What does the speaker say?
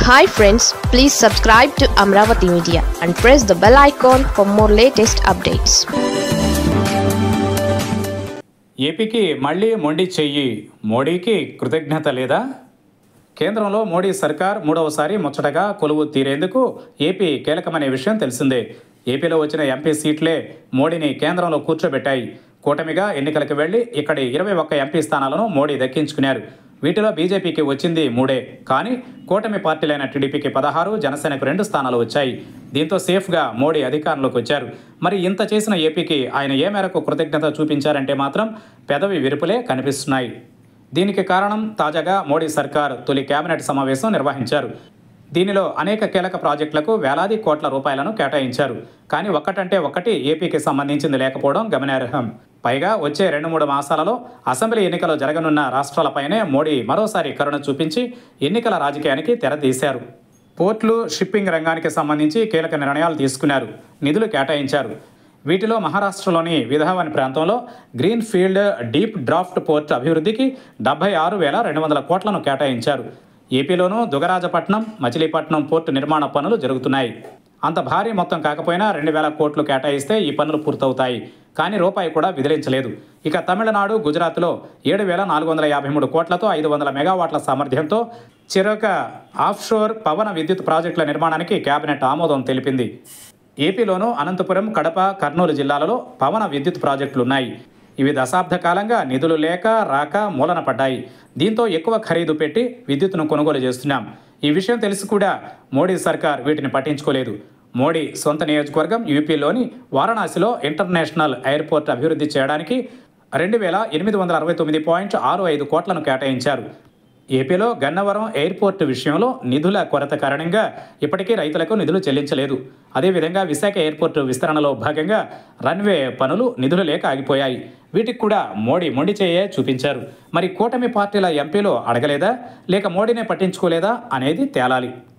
hi friends please subscribe to Amaravati media and press the bell icon for more latest updates ఏపీకి మళ్ళీ మొండి చెయ్యి మోడీకి కృతజ్ఞత లేదా కేంద్రంలో మోడీ సర్కార్ మూడవసారి ముచ్చటగా కొలువు తీరేందుకు ఏపీ కీలకమనే విషయం తెలిసిందే ఏపీలో వచ్చిన ఎంపీ సీట్లే మోడీని కేంద్రంలో కూర్చోబెట్టాయి కూటమిగా ఎన్నికలకు వెళ్లి ఇక్కడి ఇరవై ఒక్క ఎంపీ స్థానాలను మోడీ దక్కించుకున్నారు వీటిలో బీజేపీకి వచ్చింది మూడే కానీ కూటమి పార్టీలైన టీడీపీకి పదహారు జనసేనకు రెండు స్థానాలు వచ్చాయి దీంతో సేఫ్గా మోడీ అధికారంలోకి వచ్చారు మరి ఇంత చేసిన ఏపీకి ఆయన ఏ మేరకు కృతజ్ఞత చూపించారంటే మాత్రం పెదవి విరుపులే కనిపిస్తున్నాయి దీనికి కారణం తాజాగా మోడీ సర్కార్ తొలి కేబినెట్ సమావేశం నిర్వహించారు దీనిలో అనేక కీలక ప్రాజెక్టులకు వేలాది కోట్ల రూపాయలను కేటాయించారు కానీ ఒక్కటంటే ఒక్కటి ఏపీకి సంబంధించింది లేకపోవడం గమనార్హం పైగా వచ్చే రెండు మూడు మాసాలలో అసెంబ్లీ ఎన్నికలు జరగనున్న రాష్ట్రాలపైనే మోడీ మరోసారి కరుణ చూపించి ఎన్నికల రాజకీయానికి తెరదీశారు పోర్ట్లు షిప్పింగ్ రంగానికి సంబంధించి కీలక నిర్ణయాలు తీసుకున్నారు నిధులు కేటాయించారు వీటిలో మహారాష్ట్రలోని విధావని ప్రాంతంలో green field deep draft port అభివృద్ధికి డెబ్బై ఆరు వేల రెండు వందల కోట్లను కేటాయించారు ఏపీలోనూ దుగరాజపట్నం మచిలీపట్నం పోర్టు నిర్మాణ పనులు జరుగుతున్నాయి అంత భారీ మొత్తం కాకపోయినా రెండు వేల కోట్లు కేటాయిస్తే ఈ పనులు పూర్తవుతాయి కానీ రూపాయి కూడా విదిలించలేదు ఇక తమిళనాడు గుజరాత్లో ఏడు వేల నాలుగు వందల యాభై మూడు కోట్లతో ఐదు వందల మెగావాట్ల సామర్థ్యంతో చిరొక ఆఫ్షోర్ పవన విద్యుత్ ప్రాజెక్టుల నిర్మాణానికి కేబినెట్ ఆమోదం తెలిపింది ఏపీలోనూ అనంతపురం కడప కర్నూలు జిల్లాలలో పవన విద్యుత్ ప్రాజెక్టులు ఉన్నాయి ఇవి దశాబ్ద కాలంగా నిధులు లేక రాక మూలన పడ్డాయి దీంతో ఎక్కువ ఖరీదు పెట్టి విద్యుత్తును కొనుగోలు చేస్తున్నాం ఈ విషయం తెలిసి కూడా మోడీ సర్కార్ వీటిని పట్టించుకోలేదు మోడీ సొంత నియోజకవర్గం యూపీలోని వారణాసిలో ఇంటర్నేషనల్ ఎయిర్పోర్ట్ అభివృద్ధి చేయడానికి రెండు వేల ఎనిమిది వందల అరవై తొమ్మిది పాయింట్ ఆరు ఐదు కోట్లను కేటాయించారు ఏపీలో గన్నవరం ఎయిర్పోర్ట్ విషయంలో నిధుల కొరత కారణంగా ఇప్పటికీ రైతులకు నిధులు చెల్లించలేదు అదేవిధంగా విశాఖ ఎయిర్పోర్టు విస్తరణలో భాగంగా రన్వే పనులు నిధులు లేక ఆగిపోయాయి వీటికి కూడా మోడీ మొండి చేయే చూపించారు మరి కూటమి పార్టీల ఎంపీలు అడగలేదా లేక మోడీనే పట్టించుకోలేదా అనేది తేలాలి